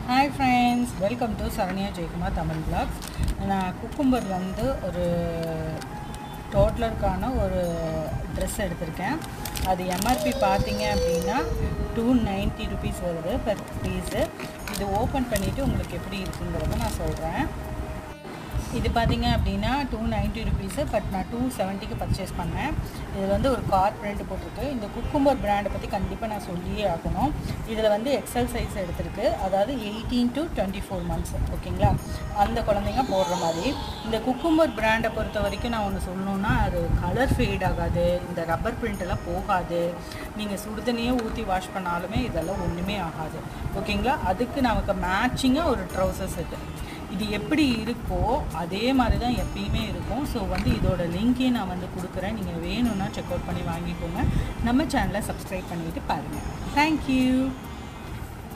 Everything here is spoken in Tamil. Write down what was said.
hi friends welcome to Saranya Jayakumar Tamil blogs நான் குக்கும்பர் வந்து ஒரு டோட்லருக்கான ஒரு ட்ரெஸ் எடுத்திருக்கேன் அது எம்ஆர்பி பார்த்தீங்க அப்படின்னா டூ நைன்ட்டி ருபீஸ் வருது பர் பீஸு இது ஓப்பன் பண்ணிவிட்டு உங்களுக்கு எப்படி இருக்குங்கிறத நான் சொல்கிறேன் இது பார்த்தீங்க அப்படின்னா டூ நைன்ட்டி ருபீஸு பட் நான் டூ செவன்ட்டிக்கு பர்ச்சேஸ் பண்ணேன் இது வந்து ஒரு கார் பிரிண்ட் போட்டிருக்கு இந்த குக்கும்பர் பிராண்டை பற்றி கண்டிப்பாக நான் சொல்லியே ஆகணும் இதில் வந்து எக்ஸல் சைஸ் எடுத்திருக்கு அதாவது eighteen to twenty four months ஓகேங்களா அந்த குழந்தைங்க போடுற மாதிரி இந்த குக்கும்பர் பிராண்டை பொறுத்த வரைக்கும் நான் ஒன்று சொல்லணுன்னா அது கலர் ஃபேட் ஆகாது இந்த ரப்பர் பிரிண்ட் எல்லாம் போகாது நீங்கள் சுடுதண்ணியே ஊற்றி வாஷ் பண்ணாலுமே இதெல்லாம் ஒன்றுமே ஆகாது ஓகேங்களா அதுக்கு நமக்கு மேட்சிங்காக ஒரு ட்ரௌசர்ஸ் இருக்குது இது எப்படி இருக்கோ அதே மாதிரி தான் எப்பயுமே இருக்கும் ஸோ வந்து இதோட லிங்க்கையும் நான் வந்து கொடுக்குறேன் நீங்கள் வேணும்னா செக் அவுட் பண்ணி வாங்கிக்கோங்க நம்ம சேனலை சப்ஸ்கிரைப் பண்ணிவிட்டு பாருங்கள் தேங்க்யூ